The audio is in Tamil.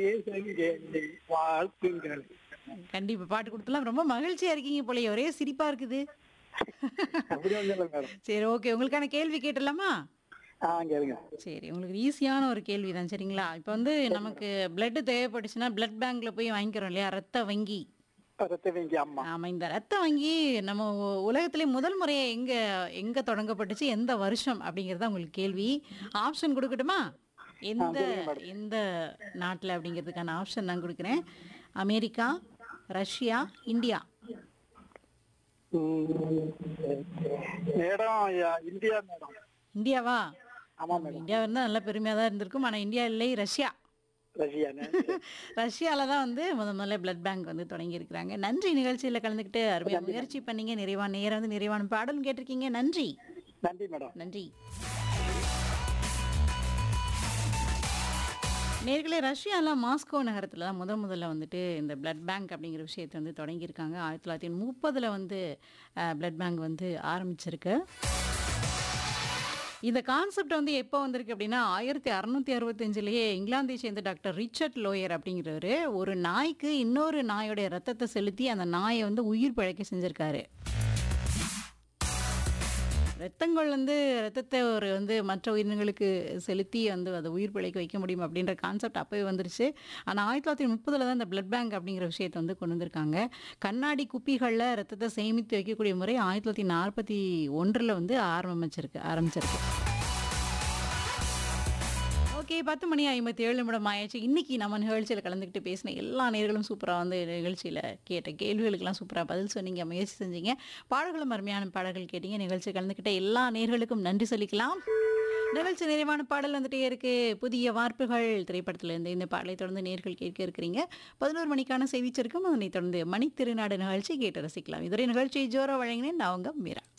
சங்கேதி வாழ்த்துங்கள் கண்டிப்பா பாட்டு கொடுத்தலாம் ரொம்ப மகிழ்ச்சியா இருக்கீங்க போலயே ஒரே சிரிப்பா இருக்குது அப்படி ஒன்றும் இல்லை மேடம் சரி ஓகே உங்களுக்கான கேள்வி கேட்டலாமா ஆ கேளுங்க சரி உங்களுக்கு ஈஸியான ஒரு கேள்வி தான் சரிங்களா இப்போ வந்து நமக்கு பிளட் தேவைப்பட்டுச்சுன்னா பிளட் பேங்க்ல போய் வாங்கிக்கிறோம் இல்லையா ரத்த வங்கி ரத்த வேங்கி அம்மா ஆமா இந்த ரத்த வங்கி நம்ம உ- உலகத்திலே முதல் முறையா எங்க எங்க தொடங்கப்பட்டுச்சு எந்த வருஷம் அப்படிங்கறத உங்களுக்கு கேள்வி ஆப்ஷன் கொடுக்கட்டுமா எந்த எந்த நாட்டுல அப்படிங்கிறதுக்கான ஆப்ஷன் நான் கொடுக்குறேன் அமெரிக்கா ரஷ்யா இந்தியா ம், மேடம் யா- இந்தியா மேடம் இந்தியாவா ஆமா மேடம் இந்தியா இருந்தால் நல்லா பெருமையாக தான் இருந்திருக்கும் ஆனால் இந்தியா இல்லை ரஷ்யா ரஷ்யானே ரஷ்யால தான் வந்து முத முதல்ல பிளட் பேங்க் வந்து தொடங்கி இருக்கிறாங்க நன்றி நிகழ்ச்சியில கலந்துக்கிட்டு அருமையா முயற்சி பண்ணீங்க நிறைவான நேரம் வந்து நிறைவான பாடலும் கேட்டிருக்கீங்க நன்றி நன்றி மேடம் நன்றி நேர்களே ரஷ்யால மாஸ்கோ நகரத்தில் தான் முதல் முதல்ல வந்துட்டு இந்த பிளட் பேங்க் அப்படிங்கிற விஷயத்தை வந்து தொடங்கியிருக்காங்க ஆயிரத்தி தொள்ளாயிரத்தி முப்பதில் வந்து பிளட் பேங்க் வந்து ஆரம்பிச்சிருக்கு இந்த கான்செப்ட் வந்து எப்போ வந்திருக்கு அப்படின்னா ஆயிரத்தி அறுநூத்தி அறுபத்தஞ்சிலேயே இங்கிலாந்தை சேர்ந்த டாக்டர் ரிச்சர்ட் லோயர் அப்படிங்கிறவர் ஒரு நாய்க்கு இன்னொரு நாயோடைய ரத்தத்தை செலுத்தி அந்த நாயை வந்து உயிர் பிழைக்க செஞ்சிருக்காரு ரத்தங்கள் வந்து ரத்தத்தை ஒரு வந்து மற்ற உயிரினங்களுக்கு செலுத்தி வந்து அதை உயிர் பிழைக்க வைக்க முடியும் அப்படின்ற கான்செப்ட் அப்போவே வந்துருச்சு ஆனால் ஆயிரத்தி தொள்ளாயிரத்தி முப்பதில் தான் இந்த பிளட் பேங்க் அப்படிங்கிற விஷயத்தை வந்து கொண்டு வந்திருக்காங்க கண்ணாடி குப்பிகளில் ரத்தத்தை சேமித்து வைக்கக்கூடிய முறை ஆயிரத்தி தொள்ளாயிரத்தி நாற்பத்தி ஒன்றில் வந்து ஆரம்பிச்சிருக்கு ஆரம்பிச்சிருக்கு ஓகே பத்து மணி ஐம்பத்தி ஏழு நிமிடம் ஆயிடுச்சு இன்னைக்கு நம்ம நிகழ்ச்சியில் கலந்துக்கிட்டு பேசின எல்லா நேர்களும் சூப்பராக வந்து நிகழ்ச்சியில் கேட்ட கேள்விகளுக்கெல்லாம் சூப்பராக பதில் சொன்னீங்க முயற்சி செஞ்சீங்க பாடல்களும் அருமையான பாடல்கள் கேட்டீங்க நிகழ்ச்சி கலந்துக்கிட்ட எல்லா நேர்களுக்கும் நன்றி சொல்லிக்கலாம் நிகழ்ச்சி நிறைவான பாடல் வந்துட்டே இருக்கு புதிய வார்ப்புகள் திரைப்படத்துல இருந்து இந்த பாடலை தொடர்ந்து நேர்கள் கேட்க இருக்கிறீங்க பதினோரு மணிக்கான செய்திச்சிருக்கும் அதனைத் தொடர்ந்து மணி திருநாடு நிகழ்ச்சி கேட்டு ரசிக்கலாம் இதுவரை நிகழ்ச்சியை ஜோரா வழங்கினேன் நான் உங்க மீரா